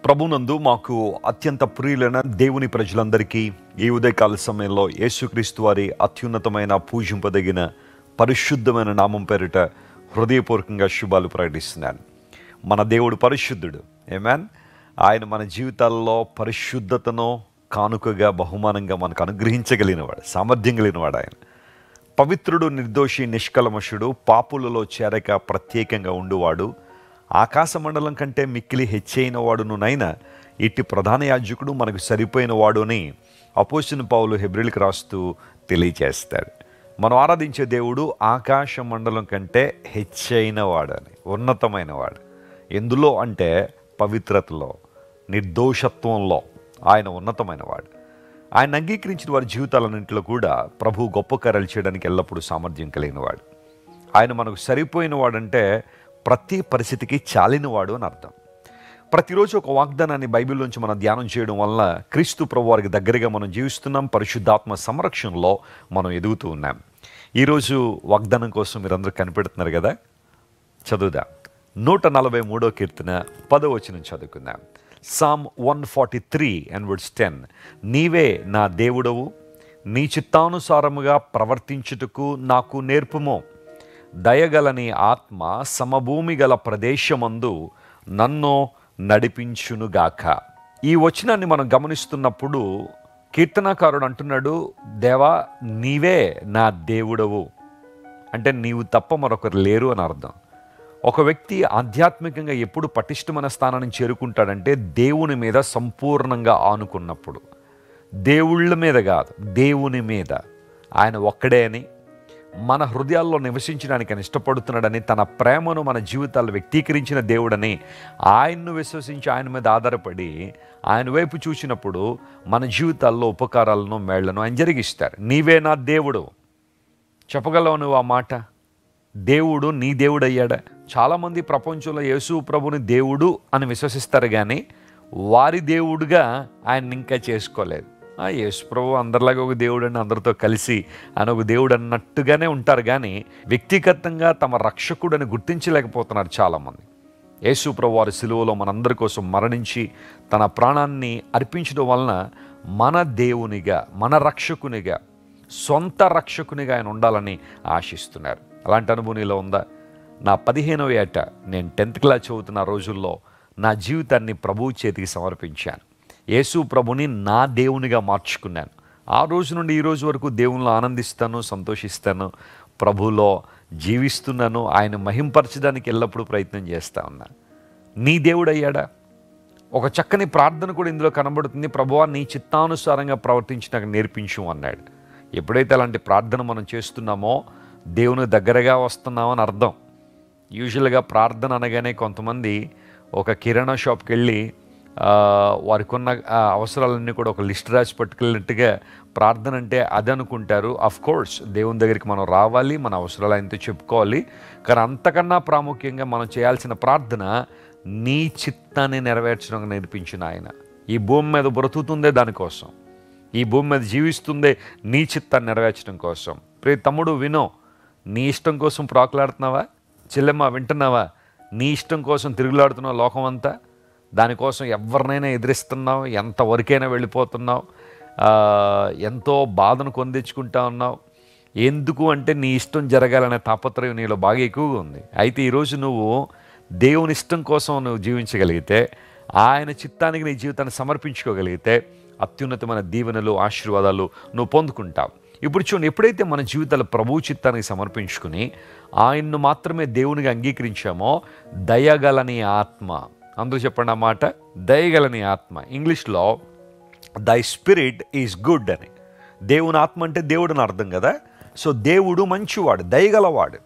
ప్రభునందు మాకు అత్యంత ప్రియులైన దేవుని ప్రజలందరికీ ఈ ఉదయకాల సమయంలో యేసుక్రీస్తు వారి అత్యున్నతమైన పూజింపదగిన పరిశుద్ధమైన నామం పేరిట హృదయపూర్వకంగా శుభాలు ప్రకటిస్తున్నాను మన దేవుడు పరిశుద్ధుడు ఏమాన్ ఆయన మన జీవితాల్లో పరిశుద్ధతను కానుకగా బహుమానంగా మనకు అనుగ్రహించగలిగినవాడు సామర్థ్యం కలిగినవాడు ఆయన పవిత్రుడు నిర్దోషి నిష్కలమషుడు పాపులలో చేరక ప్రత్యేకంగా ఉండువాడు ఆకాశమండలం కంటే మిక్కిలి హెచ్చైన వాడునునైనా ఇట్టి ప్రధాన యాజకుడు మనకు సరిపోయిన వాడు అని అపోసిన పౌలు హెబ్రిల్కి రాస్తూ తెలియచేస్తాడు మనం ఆరాధించే దేవుడు ఆకాశ మండలం కంటే హెచ్చైన వాడు అని ఉన్నతమైన వాడు ఎందులో అంటే పవిత్రతలో నిర్దోషత్వంలో ఆయన ఉన్నతమైన వాడు ఆయన అంగీకరించిన వారి జీవితాలన్నింటిలో కూడా ప్రభు గొప్ప కార్యాలు చేయడానికి ఎల్లప్పుడూ సామర్థ్యం కలిగిన వాడు ఆయన మనకు సరిపోయిన వాడంటే ప్రతి పరిస్థితికి చాలినవాడు అని అర్థం ప్రతిరోజు ఒక వాగ్దానాన్ని బైబిల్లోంచి మనం ధ్యానం చేయడం వల్ల క్రీస్తు ప్రభు వారికి దగ్గరగా మనం జీవిస్తున్నాం పరిశుద్ధాత్మ సంరక్షణలో మనం ఎదుగుతూ ఉన్నాం ఈరోజు వాగ్దానం కోసం మీరందరూ కనిపెడుతున్నారు కదా చదువుదాం నూట నలభై మూడో కీర్తన పదవచనం చదువుకుందాం psalm one forty three and words ten నీవే నా దేవుడవు నీ చిత్తానుసారముగా ప్రవర్తించుటకు నాకు నేర్పుము దయగలని ఆత్మ సమభూమి గల ప్రదేశమందు నన్ను నడిపించునుగాక ఈ వచనాన్ని మనం గమనిస్తున్నప్పుడు కీర్తనాకారుడు అంటున్నాడు దేవా నీవే నా దేవుడవు అంటే నీవు తప్ప మరొకరు లేరు అని అర్థం ఒక వ్యక్తి ఆధ్యాత్మికంగా ఎప్పుడు పటిష్టమైన స్థానాన్ని చేరుకుంటాడంటే దేవుని మీద సంపూర్ణంగా ఆనుకున్నప్పుడు దేవుళ్ళ మీద కాదు దేవుని మీద ఆయన ఒక్కడే అని మన హృదయాల్లో నివసించడానికి ఆయన ఇష్టపడుతున్నాడని తన ప్రేమను మన జీవితాల్లో వ్యక్తీకరించిన దేవుడని ఆయన్ను విశ్వసించి ఆయన మీద ఆధారపడి ఆయన వైపు చూసినప్పుడు మన జీవితాల్లో ఉపకారాలను మేళ్లను ఆయన జరిగిస్తారు నీవే నా దేవుడు చెప్పగలవు నువ్వు ఆ మాట దేవుడు నీ దేవుడు అయ్యాడా చాలామంది ప్రపంచంలో యేసు ప్రభుని దేవుడు అని విశ్వసిస్తారు కానీ వారి దేవుడుగా ఆయన ఇంకా చేసుకోలేదు ఆ యేసు ప్రభు అందరిలాగా ఒక దేవుడు అని అందరితో కలిసి ఆయన ఒక దేవుడు అన్నట్టుగానే ఉంటారు కానీ వ్యక్తిగతంగా తమ రక్షకుడని గుర్తించలేకపోతున్నారు చాలామంది యేసు ప్రభు వారి సిలువలో మనందరి కోసం మరణించి తన ప్రాణాన్ని అర్పించడం వలన మన దేవునిగా మన రక్షకునిగా సొంత రక్షకునిగా ఆయన ఉండాలని ఆశిస్తున్నారు అలాంటి అనుభవం నీలో ఉందా నా పదిహేనవ ఏట నేను టెన్త్ క్లాస్ చదువుతున్న రోజుల్లో నా జీవితాన్ని ప్రభువు చేతికి సమర్పించాను యేసు ప్రభుని నా దేవునిగా మార్చుకున్నాను ఆ రోజు నుండి ఈ రోజు వరకు దేవునిలో ఆనందిస్తాను సంతోషిస్తాను ప్రభులో జీవిస్తున్నాను ఆయన మహింపరచడానికి ఎల్లప్పుడూ ప్రయత్నం చేస్తా ఉన్నా నీ దేవుడు అయ్యాడా ఒక చక్కని ప్రార్థన కూడా ఇందులో కనబడుతుంది ప్రభువా నీ చిత్తానుసారంగా ప్రవర్తించి నాకు నేర్పించు అన్నాడు ఎప్పుడైతే అలాంటి ప్రార్థన మనం చేస్తున్నామో దేవుని దగ్గరగా వస్తున్నామని అర్థం యూజువల్గా ప్రార్థన అనగానే కొంతమంది ఒక కిరాణా షాప్కి వెళ్ళి ఆ, వారికి ఉన్న ఆ, అవసరాలన్నీ కూడా ఒక లిస్ట్ రాసి పట్టుకెళ్ళినట్టుగా ప్రార్థన అంటే అది అనుకుంటారు అఫ్ కోర్స్ దేవుని దగ్గరికి మనం రావాలి మన అవసరాలు ఆయనతో చెప్పుకోవాలి కానీ అంతకన్నా ప్రాముఖ్యంగా మనం చేయాల్సిన ప్రార్థన నీ చిత్తాన్ని నెరవేర్చడం నేర్పించిన ఆయన ఈ భూమి మీద బ్రతుకుతుందే దానికోసం ఈ భూమి మీద జీవిస్తుందే నీ చిత్తాన్ని నెరవేర్చడం కోసం ప్రియ తమ్ముడు వినో నీ ఇష్టం కోసం ప్రాకులాడుతున్నావా చెల్లెమ్మ వింటున్నావా నీ ఇష్టం కోసం తిరుగులాడుతున్నావు లోకం అంతా దానికోసం ఎవరినైనా ఎదిరిస్తున్నావు ఎంతవరకైనా వెళ్ళిపోతున్నావు ఆ, ఎంతో బాధను కొని తెచ్చుకుంటా ఉన్నావు ఎందుకు అంటే నీ ఇష్టం జరగాలనే తాపత్రయం నీలో బాగా ఎక్కువగా ఉంది అయితే ఈరోజు నువ్వు దేవుని ఇష్టం కోసం నువ్వు జీవించగలిగితే ఆయన చిత్తానికి నీ జీవితాన్ని సమర్పించుకోగలిగితే అత్యున్నతమైన దీవెనలు ఆశీర్వాదాలు నువ్వు పొందుకుంటావు ఇప్పుడు చూడండి ఎప్పుడైతే మన జీవితాలు ప్రభు చిత్తానికి సమర్పించుకుని ఆయన్ను మాత్రమే దేవునిగా అంగీకరించామో దయగలని ఆత్మ అందరూ చెప్పండి ఆ మాట దయగలని ఆత్మ ఇంగ్లీష్లో దై స్పిరిట్ ఈజ్ గుడ్ అని దేవుని ఆత్మ అంటే దేవుడు అని అర్థం కదా సో దేవుడు మంచివాడు దయగలవాడు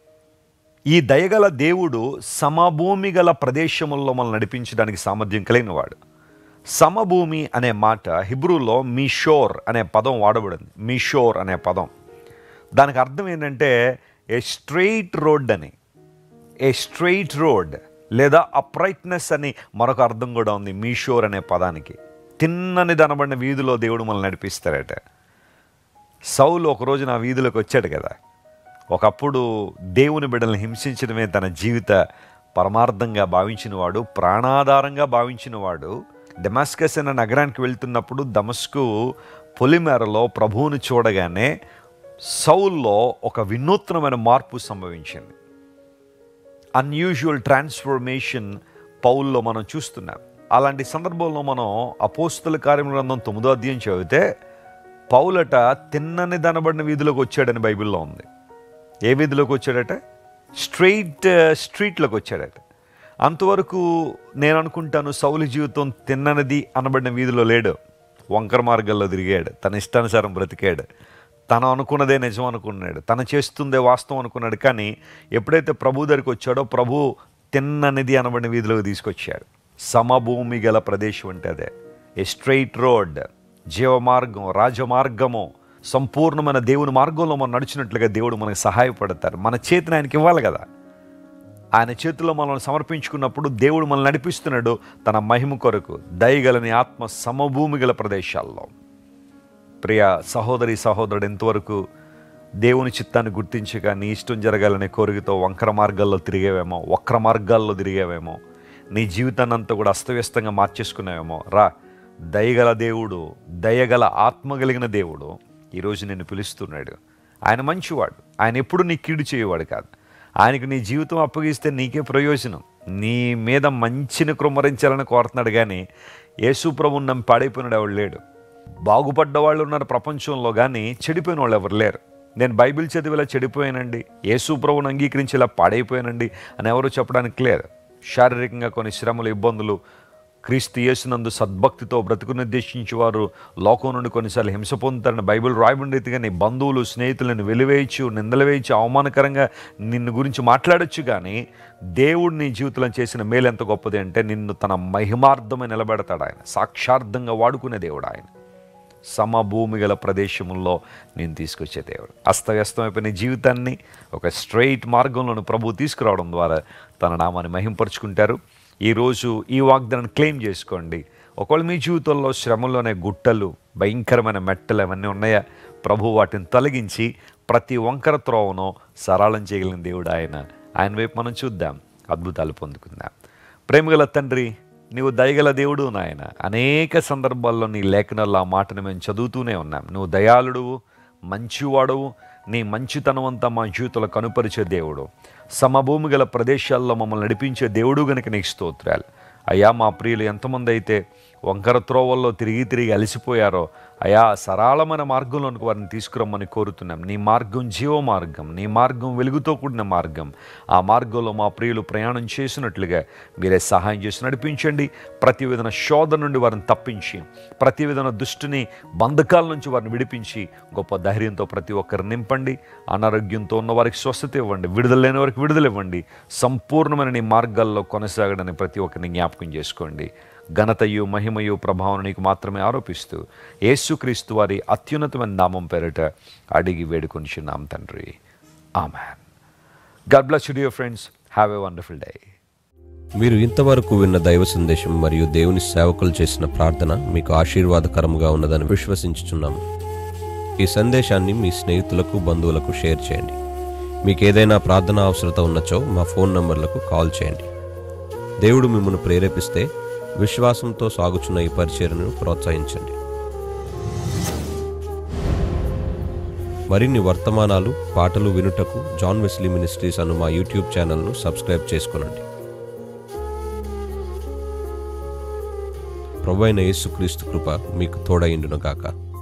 ఈ దయగల దేవుడు సమభూమి గల ప్రదేశముల్లో మనల్ని నడిపించడానికి సామర్థ్యం కలిగినవాడు సమభూమి అనే మాట హిబ్రూలో మీషోర్ అనే పదం వాడబడింది మీషోర్ అనే పదం దానికి అర్థం ఏంటంటే ఏ స్ట్రెయిట్ రోడ్ అని ఏ స్ట్రెయిట్ రోడ్ లేదా అప్రైట్నెస్ అని మరొక అర్థం కూడా ఉంది మీషోర్ అనే పదానికి తిన్నని దనబడిన వీధిలో దేవుడు మనల్ని నడిపిస్తారట సౌలు ఒకరోజు నా వీధిలోకి వచ్చాడు కదా ఒకప్పుడు దేవుని బిడ్డల్ని హింసించడమే తన జీవిత పరమార్థంగా భావించినవాడు ప్రాణాధారంగా భావించినవాడు డెమాస్కస్ అనే నగరానికి వెళ్తున్నప్పుడు దమస్కు పొలిమేరలో ప్రభువుని చూడగానే సౌల్లో ఒక వినూత్నమైన మార్పు సంభవించింది అన్యూజువల్ ట్రాన్స్ఫర్మేషన్ పౌల్లో మనం చూస్తున్నాం అలాంటి సందర్భంలో మనం అపోస్తుల కార్యం గ్రంథం తొమ్మిదో అధ్యాయం చదివితే పౌలట తిన్నని దనబడిన వీధిలోకి వచ్చాడని బైబిల్లో ఉంది ఏ వీధిలోకి వచ్చాడట స్ట్రైట్ స్ట్రీట్లోకి వచ్చాడట అంతవరకు నేను అనుకుంటాను సౌలి జీవితం తిన్ననిది అనబడిన వీధిలో లేడు వంకర మార్గాల్లో తిరిగాడు తన ఇష్టానుసారం బ్రతికాడు తను అనుకున్నదే నిజం అనుకున్నాడు తను చేస్తుందే వాస్తవం అనుకున్నాడు కానీ ఎప్పుడైతే ప్రభు దగ్గరికి వచ్చాడో ప్రభు తిన్ననిది అనబడిన వీధిలోకి తీసుకొచ్చాడు సమభూమి గల ప్రదేశం అంటే అదే ఏ స్ట్రైట్ రోడ్ జీవమార్గం రాజమార్గము సంపూర్ణమైన దేవుని మార్గంలో మనం నడిచినట్లుగా దేవుడు మనకు సహాయపడతారు మన చేతిని ఆయనకి ఇవ్వాలి కదా ఆయన చేతిలో మనల్ని సమర్పించుకున్నప్పుడు దేవుడు మనల్ని నడిపిస్తున్నాడు తన మహిమ కొరకు దయగలని ఆత్మ సమభూమి గల ప్రదేశాల్లో ప్రియ సహోదరి సహోదరుడు ఎంతవరకు దేవుని చిత్తాన్ని గుర్తించక నీ ఇష్టం జరగాలనే కోరికతో వంకర మార్గాల్లో తిరిగేవేమో వక్ర మార్గాల్లో తిరిగేవేమో నీ జీవితాన్ని అంతా కూడా అస్తవ్యస్తంగా మార్చేసుకున్నావేమో రా దయగల దేవుడు దయగల ఆత్మ కలిగిన దేవుడు ఈరోజు నిన్ను పిలుస్తున్నాడు ఆయన మంచివాడు ఆయన ఎప్పుడు నీ కీడు చేయవాడు కాదు ఆయనకు నీ జీవితం అప్పగిస్తే నీకే ప్రయోజనం నీ మీద మంచిని కృమ్మరించాలని కోరుతున్నాడు కానీ యేసు ప్రభుని నమ్మి పాడైపోయినాడు ఎవడు లేడు బాగుపడ్డ వాళ్ళు ఉన్నారు ప్రపంచంలో కానీ చెడిపోయిన వాళ్ళు ఎవరు లేరు నేను బైబిల్ చదివేలా చెడిపోయానండి యేసు ప్రభుని అంగీకరించి ఇలా పాడైపోయానండి అని ఎవరు చెప్పడానికి లేదు శారీరకంగా కొన్ని శ్రమలు ఇబ్బందులు క్రీస్తు యేసునందు సద్భక్తితో బ్రతుకు నిర్దేశించి వారు లోకం నుండి కొన్నిసార్లు హింస పొందుతారని బైబిల్ రాయబడిన రీతిగా నీ బంధువులు స్నేహితులను వెలివేయచ్చు నిందలు వేయచ్చు అవమానకరంగా నిన్ను గురించి మాట్లాడొచ్చు కానీ దేవుడు నీ జీవితంలో చేసిన మేలు ఎంత గొప్పది అంటే నిన్ను తన మహిమార్థమై నిలబెడతాడు ఆయన సాక్షార్థంగా వాడుకునే దేవుడు ఆయన సమభూమి గల ప్రదేశముల్లో నేను తీసుకొచ్చే దేవుడు అస్తవ్యస్తమైపోయిన జీవితాన్ని ఒక స్ట్రైట్ మార్గంలోని ప్రభు తీసుకురావడం ద్వారా తన నామాన్ని మహింపరుచుకుంటారు ఈరోజు ఈ వాగ్దానాన్ని క్లెయిమ్ చేసుకోండి ఒకవేళ మీ జీవితంలో శ్రమలోనే గుట్టలు భయంకరమైన మెట్టలు అవన్నీ ఉన్నాయా ప్రభు వాటిని తొలగించి ప్రతి వంకర త్రోవను సరళం చేయగలిగిన దేవుడు ఆయన ఆయన వైపు మనం చూద్దాం అద్భుతాలు పొందుకుందాం ప్రేమగల తండ్రి నీవు దయగల దేవుడు నాయన అనేక సందర్భాల్లో నీ లేఖనాల్లో ఆ మాటను మేము చదువుతూనే ఉన్నాం నువ్వు దయాళుడువు మంచివాడువు నీ మంచితనం అంతా మా జీవితంలో కనుపరిచే దేవుడు సమభూమి గల ప్రదేశాల్లో మమ్మల్ని నడిపించే దేవుడు గనుక నీకు స్తోత్రాలు అయ్యా మా ప్రియులు ఎంతమంది అయితే వంకర త్రోవల్లో తిరిగి తిరిగి అలసిపోయారో అయా సరళమైన మార్గంలోనికి వారిని తీసుకురమ్మని కోరుతున్నాం నీ మార్గం జీవ మార్గం నీ మార్గం వెలుగుతో కూడిన మార్గం ఆ మార్గంలో మా ప్రియులు ప్రయాణం చేసినట్లుగా మీరే సహాయం చేసి నడిపించండి ప్రతి విధన శోధన నుండి వారిని తప్పించి ప్రతి విధన దుష్టిని బంధకాల నుంచి వారిని విడిపించి గొప్ప ధైర్యంతో ప్రతి ఒక్కరు నింపండి అనారోగ్యంతో ఉన్న వారికి స్వస్థత ఇవ్వండి విడుదల లేని వారికి విడుదల ఇవ్వండి సంపూర్ణమైన నీ మార్గాల్లో కొనసాగడానికి ప్రతి ఒక్కరిని జ్ఞాపకం చేసుకోండి ఘనతయు మహిమయు ప్రభావం నీకు మాత్రమే ఆరోపిస్తూ యేసుక్రీస్తు వారి అత్యున్నతమైన నామం పేరిట అడిగి వేడుకొనిచున్నాం తండ్రి amen God bless you friends have a wonderful day మీరు ఇంతవరకు విన్న దైవ సందేశం మరియు దేవుని సేవకులు చేసిన ప్రార్థన మీకు ఆశీర్వాదకరంగా ఉన్నదని విశ్వసించుచున్నాము ఈ సందేశాన్ని మీ స్నేహితులకు బంధువులకు షేర్ చేయండి మీకు ఏదైనా ప్రార్థన అవసరత ఉన్నచో మా ఫోన్ నంబర్లకు కాల్ చేయండి దేవుడు మిమ్మల్ని ప్రేరేపిస్తే విశ్వాసంతో సాగుచున్న ఈ పరిచర్ను ప్రోత్సహించండి మరిన్ని వర్తమానాలు పాటలు వినుటకు జాన్ వెస్లీ మినిస్ట్రీస్ అను మా యూట్యూబ్ ఛానల్ను సబ్స్క్రైబ్ చేసుకునండి ప్రభు అయిన యేసుక్రీస్తు కృప మీకు తోడైండును గాక